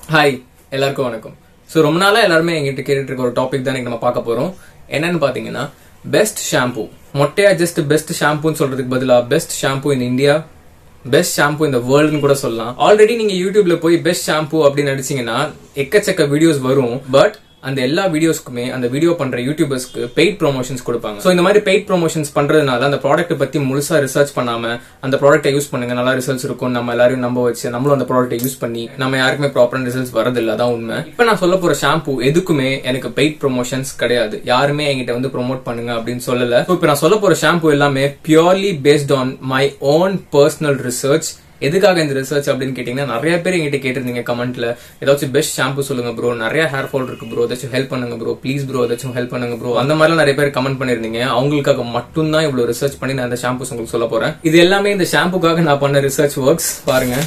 hi எல்லாருக்கும் வணக்கம் so ரொம்ப நாளா எல்லாருமே எங்கிட்ட கேட்டுட்டு இருக்க ஒரு டாபிக் தான் இன்னைக்கு நம்ம பார்க்க போறோம் என்னன்னு பாத்தீங்கன்னா பெஸ்ட் ஷாம்பு மொட்டையா ஜஸ்ட் பெஸ்ட் ஷாம்புன்னு சொல்றதுக்கு பதிலா best shampoo in India best shampoo இந்த வேர்ல்டுன்னு கூட சொல்லலாம் ஆல்ரெடி நீங்க யூடியூப்ல போய் பெஸ்ட் ஷாம்பு அப்படின்னு அடிச்சீங்கன்னா எக்கச்சக்க வீடியோஸ் வரும் பட் அந்த எல்லா வீடியோஸ்க்குமே அந்த வீடியோ பண்ற யூடியூபர்ஸ்க்கு பெய்ட் ப்ரொமோஷன்ஸ் கொடுப்பாங்க சோ இந்த மாதிரி பெய்ட் ப்ரொமோஷன்ஸ் பண்றதுனால அந்த ப்ராடக்ட் பத்தி முழுசா ரிசர்ச் பண்ணாம அந்த ப்ராடக்ட்டை யூஸ் பண்ணுங்க நல்லா ரிசல்ட்ஸ் இருக்கும் நம்ம எல்லாரையும் நம்ப வச்சு நம்மளும் அந்த ப்ராடக்ட்டை யூஸ் பண்ணி நம்ம யாருக்குமே ப்ராப்பரான ரிசல்ட்ஸ் வரதில்ல அதான் உண்மை இப்போ நான் சொல்ல போற ஷாம்பு எதுக்குமே எனக்கு பெய்ட் ப்ரொமோஷன்ஸ் கிடையாது யாருமே என்கிட்ட வந்து ப்ரோமோட் பண்ணுங்க அப்படின்னு சொல்லல இப்போ நான் சொல்ல போற ஷாம்பு எல்லாமே purely based on my own personal research எதுக்காக இந்த ரிசர்ச் அப்படின்னு கேட்டீங்கன்னா நிறைய பேர் எங்கிட்ட கேட்டிருந்தீங்க கமெண்ட்ல ஏதாச்சும் பெஸ்ட் ஷாம்பு சொல்லுங்க ப்ரோ நிறைய ஹேர் ஃபால் இருக்கு ப்ரோ ஏதாச்சும் ஹெல்ப் பண்ணுங்க ப்ரோ ப்ளீஸ் ப்ரோ ஏதாச்சும் ஹெல்ப் பண்ணுங்க ப்ரோ அந்த மாதிரிலாம் நிறைய பேர் கமெண்ட் பண்ணிருந்தீங்க அவங்களுக்காக மட்டும்தான் இவ்வளவு ரிசர்ச் பண்ணி நான் இந்த ஷாம்பூஸ் உங்களுக்கு சொல்ல போறேன் இது எல்லாமே இந்த ஷாம்புக்காக நான் பண்ண ரிசர்ச் ஒர்க்ஸ் பாருங்க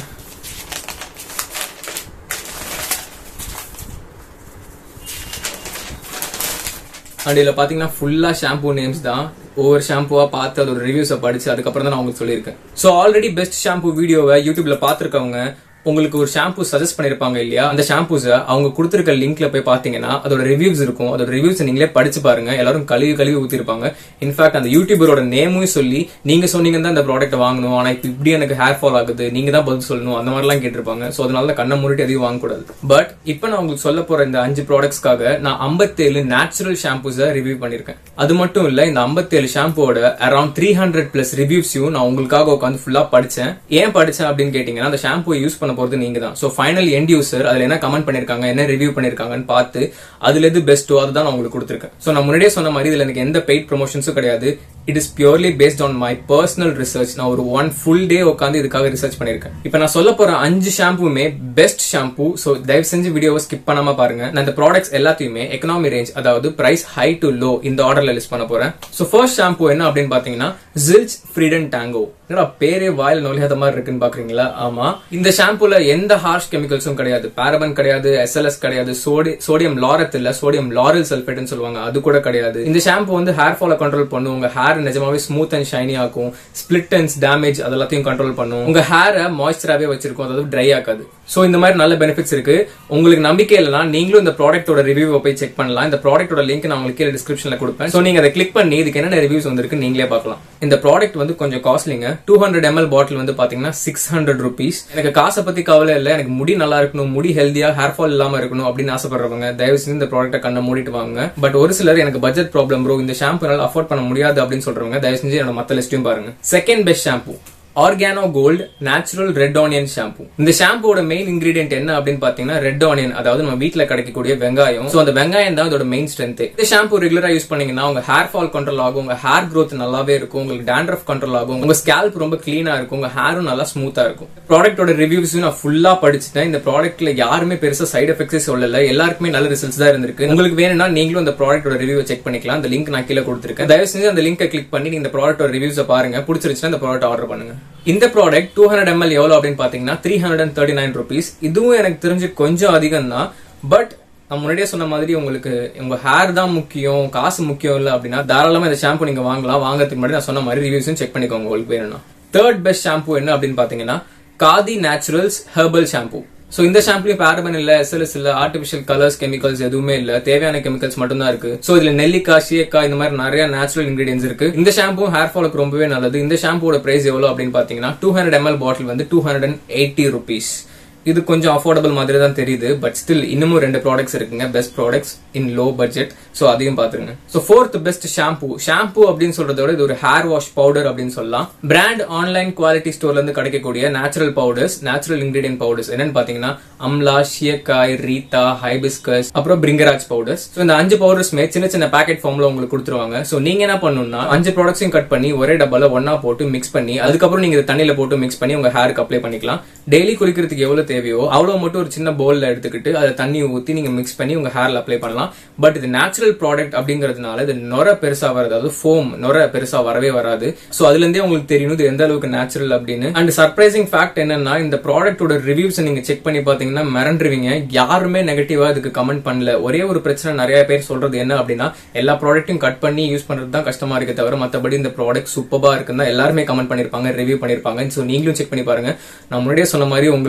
அண்ட் இதுல பாத்தீங்கன்னா ஃபுல்லா ஷாம்பூ நேம்ஸ் தான் ஒவ்வொரு ஷாம்புவா பார்த்து அதோட ரிவ்யூஸை படிச்சு அதுக்கப்புறம் தான் நான் உங்களுக்கு சொல்லியிருக்கேன் ஸோ ஆல்ரெடி பெஸ்ட் ஷாம்பு வீடியோவை யூடியூப்ல பார்த்துருக்கவங்க உங்களுக்கு ஒரு ஷாம்பு சஜஸ்ட் பண்ணிருப்பாங்க இல்லையா அந்த ஷாம்பூஸை அவங்க கொடுத்துருக்க லிங்க்ல போய் பாத்தீங்கன்னா அதோட ரிவ்யூஸ் இருக்கும் அதோட ரிவ்யூஸ் நீங்களே படிச்சு பாருங்க எல்லாரும் கழுவி கழுவி ஊத்திருப்பாங்க இன்ஃபேக்ட் அந்த யூடியூபரோட நேமும் சொல்லி நீங்க சொன்னீங்க தான் இந்த ப்ராடக்ட் வாங்கணும் ஆனா இப்ப இப்படி எனக்கு ஹேர் ஃபால் ஆகுது நீங்க தான் பதில் சொல்லணும் அந்த மாதிரிலாம் கேட்டிருப்பாங்க ஸோ அதனால தான் கண்ணை மூடிட்டு எதையும் வாங்கக்கூடாது பட் இப்போ நான் உங்களுக்கு சொல்ல போற இந்த அஞ்சு ப்ராடக்ட்ஸ்க்காக நான் ஐம்பத்தேழு நேச்சுரல் ஷாம்பூஸை ரிவ்யூ பண்ணிருக்கேன் அது மட்டும் இல்ல இந்த ஐம்பத்தேழு ஷாம்புவோட அரௌண்ட் த்ரீ ஹண்ட்ரட் பிளஸ் ரிவ்யூஸையும் நான் உங்களுக்காக உட்காந்து ஃபுல்லா படிச்சேன் ஏன் படிச்சேன் அப்படின்னு கேட்டீங்கன்னா அந்த ஷாம்பு யூஸ் பண்ண போறது நீங்க தான் ஸோ ஃபைனல் எண்ட் யூசர் அதுல என்ன கமெண்ட் பண்ணிருக்காங்க என்ன ரிவ்யூ பண்ணிருக்காங்கன்னு பார்த்து அதுல எது பெஸ்ட்டோ அதுதான் நான் உங்களுக்கு கொடுத்துருக்கேன் ஸோ நான் முன்னாடியே சொன்ன மாதிரி இதுல எனக்கு எந்த பெய்ட் ப்ரொமோஷன்ஸும் கிடையாது it is purely based on my personal research நான் ஒரு ஒன் ஃபுல் டே உட்காந்து இதுக்காக ரிசர்ச் பண்ணிருக்கேன் இப்போ நான் சொல்ல போற அஞ்சு ஷாம்புமே பெஸ்ட் ஷாம்பு ஸோ தயவு செஞ்சு வீடியோவை ஸ்கிப் பண்ணாம பாருங்க நான் இந்த ப்ராடக்ட்ஸ் எல்லாத்தையுமே எக்கனாமி ரேஞ்ச் அதாவது பிரைஸ் ஹை டு லோ இந்த ஆர்டர்ல லிஸ்ட் பண்ண போறேன் ஸோ ஃபர்ஸ்ட் ஷாம்பு என்ன அப்படின்னு பாத்தீங்கன்னா ஜில்ச் ஃப்ரீடன் டேங்கோ என்னடா பேரே வாயில் நுழையாத மாதிரி இருக்குன்னு பாக்குறீங்களா ஆமா இந்த ஷாம்புல எந்த ஹார்ஷ் கெமிக்கல்ஸும் கிடையாது பாரபன் கிடையாது எஸ்எல்எஸ் கிடையாது சோடி சோடியம் லாரத் இல்ல சோடியம் லாரல் சல்பேட்னு சொல்லுவாங்க அது கூட கிடையாது இந்த ஷாம்பு வந்து ஹேர் ஃபால கண்ட்ரோல் பண்ணும் உங்க ஹேர் நிஜமாவே ஸ்மூத் அண்ட் ஷைனி ஆக்கும் ஸ்பிளிட் அண்ட்ஸ் டேமேஜ் அதெல்லாத்தையும் கண்ட்ரோல் பண்ணும் உங்க ஹேரை மாய்ஸ்சராகவே வச்சிருக்கும் அதாவது ட்ரை ஆகாது சோ இந்த மாதிரி நல்ல பெனிஃபிட்ஸ் இருக்கு உங்களுக்கு நம்பிக்கை இல்லைனா நீங்களும் இந்த ப்ராடக்ட்டோட ரிவ்யூவை போய் செக் பண்ணலாம் இந்த ப்ராடக்ட்டோட லிங்க் நான் உங்களுக்கு கீழே டிஸ்கிரிப்ஷன்ல கொடுப்பேன் சோ நீங்க அதை கிளிக் பண்ணி இதுக்கு என்னென்ன ரிவ்யூஸ் வந்திருக்கு நீங்களே பார்க்கலாம் இந்த ப்ராடக்ட் வந்து கொஞ்சம் காஸ்ட்லிங்க டூ ஹண்ட்ரட் எம்எல் பாட்டில் வந்து பாத்தீங்கன்னா சிக்ஸ் ஹண்ட்ரட் ருபீஸ் எனக்கு காசை பத்தி கவலை இல்லை எனக்கு முடி நல்லா இருக்கணும் முடி ஹெல்தியா ஹேர் ஃபால் இல்லாம இருக்கணும் அப்படின்னு ஆசைப்படுறவங்க தயவு செஞ்சு இந்த ப்ராடக்ட்டை கண்ணை மூடிட்டு வாங்க பட் ஒரு சிலர் எனக்கு பட்ஜெட் ப்ராப்ளம் ப்ரோ இந்த ஷாம்பு என்னால் அஃபோர்ட் பண்ண முடியாது அப்படின்னு சொல்றவங்க தயவு செஞ்சு என்னோட மத்த லிஸ்ட்டையும் பாருங்க செகண்ட் பெஸ்ட் ஷாம்பு ஆர்கானோ gold natural red onion shampoo இந்த ஷாம்போட மெயின் இன்கிரீடியன்ட் என்ன அப்படின்னு பாத்தீங்கன்னா ரெட் ஆனியன் அதாவது நம்ம வீட்ல கிடைக்கக்கூடிய வெங்காயம் சோ அந்த வெங்காயம் தான் இதோட மெயின் ஸ்ட்ரென்த் இந்த ஷாம்பு ரெகுலரா யூஸ் பண்ணீங்கன்னா உங்க ஹேர் ஃபால் கண்ட்ரோல் ஆகும் உங்க ஹேர் growth நல்லாவே இருக்கும் உங்களுக்கு டேண்ட்ரஃப் கண்ட்ரோல் ஆகும் உங்க ஸ்கேல்ப் ரொம்ப கிளீனா இருக்கும் உங்க ஹேரும் நல்லா ஸ்மூத்தா இருக்கும் ப்ராடக்ட்டோட ரிவ்யூஸும் நான் ஃபுல்லா படிச்சுட்டேன் இந்த ப்ராடக்ட்ல யாருமே பெருசா சைடு எஃபெக்ட்ஸே சொல்லல எல்லாருக்குமே நல்ல ரிசல்ட்ஸ் தான் இருந்திருக்கு உங்களுக்கு வேணும்னா நீங்களும் இந்த ப்ராடக்ட்டோட ரிவ்யூ செக் பண்ணிக்கலாம் அந்த லிங்க் நான் கீழே கொடுத்துருக்கேன் தயவு செஞ்சு அந்த லிங்கை கிளிக் பண்ணி நீங்க இந்த ப்ராடக்ட்டோட ரிவ்யூஸை பாருங்க பிடிச்சிருச்சுன்னா இந்த ப்ராடக்ட் ஆர்டர் பண்ணுங்க இந்த ப்ராடக்ட் டூ ஹண்ட்ரட் எம்எல் எவ்வளவு அப்படின்னு பாத்தீங்கன்னா three hundred and thirty nine rupees இதுவும் எனக்கு தெரிஞ்சு கொஞ்சம் அதிகம் தான் பட் நான் முன்னாடியே சொன்ன மாதிரி உங்களுக்கு உங்க ஹேர் தான் முக்கியம் காசு முக்கியம் இல்ல அப்படின்னா தாராளமா இந்த ஷாம்பு நீங்க வாங்கலாம் வாங்குறதுக்கு முன்னாடி நான் சொன்ன மாதிரி ரிவ்யூஸும் செக் பண்ணிக்கோங்க உங்களுக்கு வேணும்னா தேர்ட் பெஸ்ட் ஷாம்பு என்ன அப்படின்னு பாத்தீங்கன்னா Khadi naturals herbal shampoo so இந்த ஷாம்புலயும் பேரபன் இல்ல எஸ்எல்எஸ் இல்ல ஆர்டிபிஷியல் கலர்ஸ் கெமிக்கல்ஸ் எதுவுமே இல்ல தேவையான கெமிக்கல்ஸ் மட்டும் தான் இருக்கு சோ இதுல நெல்லிக்காய் சீயக்காய் இந்த மாதிரி நிறைய நேச்சுரல் இன்கிரீடியன்ஸ் இருக்கு இந்த ஷாம்பு ஹேர் ஃபாலுக்கு ரொம்பவே நல்லது இந்த ஷாம்போட பிரைஸ் எவ்வளவு அப்படின்னு பாத்தீங்கன்னா டூ ஹண்ட்ரட் எம்எல் பாட்டில் வந்து two hundred and eighty rupees இது கொஞ்சம் அஃபோர்டபுள் மாதிரி தான் தெரியுது பட் ஸ்டில் இன்னமும் ரெண்டு ப்ராடக்ட்ஸ் இருக்குங்க best products in low budget so அதையும் பாத்துருங்க so fourth best shampoo shampoo அப்படின்னு சொல்றத விட இது ஒரு ஹேர் வாஷ் பவுடர் அப்படின்னு சொல்லலாம் பிராண்ட் ஆன்லைன் குவாலிட்டி ஸ்டோர்ல இருந்து கிடைக்கக்கூடிய natural powders natural ingredient powders என்னன்னு பாத்தீங்கன்னா அம்லா ஷியக்காய் ரீதா ஹைபிஸ்கஸ் அப்புறம் பிரிங்கராஜ் பவுடர்ஸ் ஸோ இந்த அஞ்சு பவுடர்ஸ்மே சின்ன சின்ன பேக்கெட் ஃபார்ம்ல உங்களுக்கு கொடுத்துருவாங்க ஸோ நீங்க என்ன பண்ணணும்னா அஞ்சு ப்ராடக்ட்ஸையும் கட் பண்ணி ஒரே டப்பால ஒன்னா போட்டு மிக்ஸ் பண்ணி அதுக்கப்புறம் நீங்க இதை தண்ணியில போட்டு மிக்ஸ் பண்ணி உங்க ஹேருக்கு அப்ளை பண்ணிக்கலாம் டெய்லி குளிக்கிறதுக்கு எவ்வளவு தேவையோ அவ்வளவு மட்டும் ஒரு சின்ன பவுல்ல எடுத்துக்கிட்டு அதை தண்ணி ஊத்தி நீங்க மிக்ஸ் பண்ணி உங்க ஹேர்ல அப்ளை பண்ணலாம் பட் இது நேச்சுரல் ப்ராடக்ட் அப்படிங்கறதுனால இது நொர பெருசா வராது அதாவது ஃபோம் நொர பெருசா வரவே வராது சோ அதுல இருந்தே உங்களுக்கு தெரியணும் இது எந்த அளவுக்கு நேச்சுரல் அப்படின்னு அண்ட் சர்ப்ரைசிங் ஃபேக்ட் என்னன்னா இந்த ப்ராடக்ட்டோட ரிவ்யூஸ் நீங்க செக் பண்ணி பாத்தீங்கன்னா மிரண்டுருவீங்க யாருமே நெகட்டிவா இதுக்கு கமெண்ட் பண்ணல ஒரே ஒரு பிரச்சனை நிறைய பேர் சொல்றது என்ன அப்படின்னா எல்லா ப்ராடக்ட்டையும் கட் பண்ணி யூஸ் பண்றது தான் கஷ்டமா இருக்கே தவிர மத்தபடி இந்த ப்ராடக்ட் சூப்பரா இருக்குன்னு தான் எல்லாருமே கமெண்ட் பண்ணிருப்பாங்க ரிவ்யூ பண்ணிருப்பாங்க சோ நீங்களும் செக் பண்ணி பாருங்க நான் முன்னாடியே சொன்ன மாதிரி உங்களுக்காக around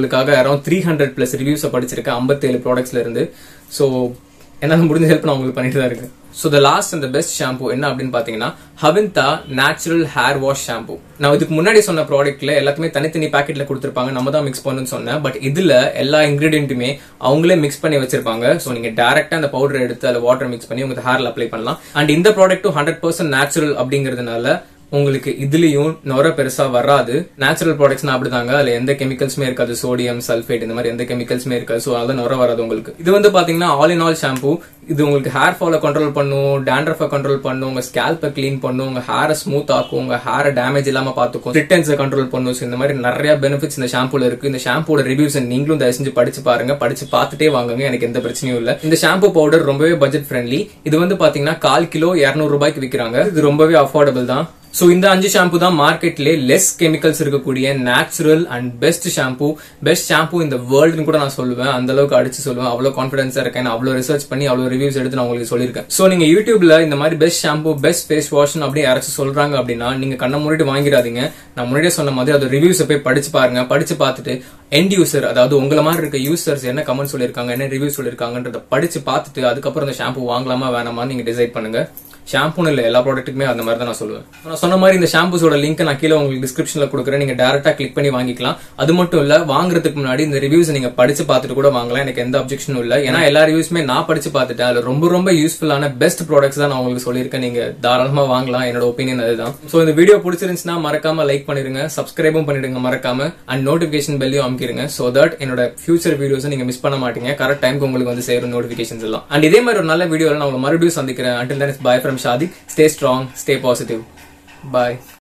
around three hundred plus ரிவ்யூஸை படிச்சிருக்கேன் ஐம்பத்தேழு ப்ராடக்ட்ஸ்ல இருந்து ஸோ என்னால முடிஞ்ச ஹெல்ப் நான் உங்களுக்கு பண்ணிட்டு தான் இருக்கேன் so the last and best shampoo என்ன அப்படின்னு பாத்தீங்கன்னா ஹவிந்தா நேச்சுரல் ஹேர் வாஷ் ஷாம்பு நான் இதுக்கு முன்னாடி சொன்ன ப்ராடக்ட்ல எல்லாத்துமே தனித்தனி பாக்கெட்ல கொடுத்துருப்பாங்க நம்ம தான் மிக்ஸ் பண்ணணும்னு சொன்னேன் பட் இதுல எல்லா இன்கிரீடியன்ட்டுமே அவங்களே மிக்ஸ் பண்ணி வச்சிருப்பாங்க ஸோ நீங்க டேரக்டா அந்த பவுடர் எடுத்து அதில் வாட்டர் மிக்ஸ் பண்ணி உங்க ஹேர்ல அப்ளை பண்ணலாம் அண்ட் இந்த ப்ராடக்ட்டும் ஹண்ட்ரட் பர்சன்ட் நேச்சுரல் அப்படிங்கிறதுனால உங்களுக்கு இதுலயும் நுர பெருசா வராது நேச்சுரல் ப்ராடக்ட்ஸ்னா அப்படிதாங்க அதுல எந்த கெமிக்கல்ஸுமே இருக்காது சோடியம் சல்ஃபேட் இந்த மாதிரி எந்த கெமிக்கல்ஸுமே இருக்காது ஸோ அதான் நுர வராது உங்களுக்கு இது வந்து பாத்தீங்கன்னா ஆல் இன் ஆல் ஷாம்பு இது உங்களுக்கு ஹேர் ஃபாலை கண்ட்ரோல் பண்ணும் டேண்ட்ரஃபை கண்ட்ரோல் பண்ணும் உங்க ஸ்கேல்பை க்ளீன் பண்ணும் உங்க ஹேரை ஸ்மூத் ஆக்கும் உங்க ஹேரை டேமேஜ் இல்லாம பாத்துக்கும் ரிட்டர்ன்ஸை கண்ட்ரோல் பண்ணும் So, இந்த மாதிரி நிறைய பெனிஃபிட்ஸ் இந்த ஷாம்புல இருக்கு இந்த ஷாம்போட ரிவ்யூஸ் நீங்களும் தயவு செஞ்சு படிச்சு பாருங்க படிச்சு பார்த்துட்டே வாங்குங்க எனக்கு எந்த பிரச்சனையும் இல்ல இந்த ஷாம்பு பவுடர் ரொம்பவே பட்ஜெட் ஃப்ரெண்ட்லி இது வந்து பாத்தீங்கன்னா கால் கிலோ 200 ரூபாய்க்கு விக்கிறாங்க இது ரொம்பவே அஃபோர்டபுள் தான் சோ இந்த அஞ்சு ஷாம்பு தான் மார்க்கெட்ல லெஸ் கெமிக்கல்ஸ் இருக்கக்கூடிய natural and best shampoo best shampoo இந்த வேர்ல்டுன்னு கூட நான் சொல்லுவேன் அந்த அளவுக்கு அடிச்சு சொல்லுவேன் அவ்வளவு கான்பிடன்ஸா இருக்கேன் நான் அவ்வளவு ரிசர்ச் பண்ணி அவ்வளவு ரிவ்யூஸ் எடுத்து நான் உங்களுக்கு சொல்லியிருக்கேன் சோ நீங்க யூடியூப்ல இந்த மாதிரி best shampoo best face wash அப்படி யாராச்சும் சொல்றாங்க அப்படின்னா நீங்க கண்ணை மூடிட்டு வாங்கிடாதீங்க நான் முன்னாடியே சொன்ன மாதிரி அது ரிவ்யூஸ் போய் படிச்சு பாருங்க படிச்சு பார்த்துட்டு எண்ட் யூசர் அதாவது உங்களை மாதிரி இருக்க யூசர்ஸ் என்ன கமெண்ட் சொல்லியிருக்காங்க என்ன ரிவ்யூ சொல்லியிருக்காங்கன்றத படிச்சு பார்த்துட்டு அதுக்கப்புறம் இந்த ஷாம்பு வாங்கலாமா வேணாமா நீங்க டிசைட் பண்ணுங்க ஷாம்புன்னு இல்லை எல்லா ப்ராடக்ட்டுக்குமே அந்த மாதிரி தான் நான் சொல்லுவேன் நான் சொன்ன மாதிரி இந்த ஷாம்பூஸோட லிங்க் நான் கீழே உங்களுக்கு டிஸ்கிரிப்ஷன்ல கொடுக்குறேன் நீங்க டேரக்டா கிளிக் பண்ணி வாங்கிக்கலாம் அது மட்டும் இல்ல வாங்குறதுக்கு முன்னாடி இந்த ரிவ்யூஸ் நீங்க படிச்சு பார்த்துட்டு கூட வாங்கலாம் எனக்கு எந்த அப்ஜெக்ஷனும் இல்ல ஏன்னா எல்லா ரிவ்யூஸ்மே நான் படிச்சு பார்த்துட்டேன் அதுல ரொம்ப ரொம்ப யூஸ்ஃபுல்லான பெஸ்ட் ப்ராடக்ட்ஸ் தான் நான் உங்களுக்கு சொல்லியிருக்கேன் நீங்க தாராளமா வாங்கலாம் என்னோட ஒப்பீனியன் அதுதான் சோ இந்த வீடியோ பிடிச்சிருந்துச்சுன்னா மறக்காம லைக் பண்ணிருங்க சப்ஸ்கிரைபும் பண்ணிடுங்க மறக்காம அண்ட் நோட்டிபிகேஷன் பெல்லையும் அமைக்கிருங்க சோ தட் என்னோட ஃபியூச்சர் வீடியோஸ் நீங்க மிஸ் பண்ண மாட்டீங்க கரெக்ட் டைம்க்கு உங்களுக்கு வந்து சேரும் நோட்டிபிகேஷன்ஸ் எல்லாம் அண்ட் இதே மாதிரி ஒரு நல்ல வீடியோல நான் உங்களை மறுபடியும் சந்திக்கிறேன் until then bye from Shadi stay strong stay positive bye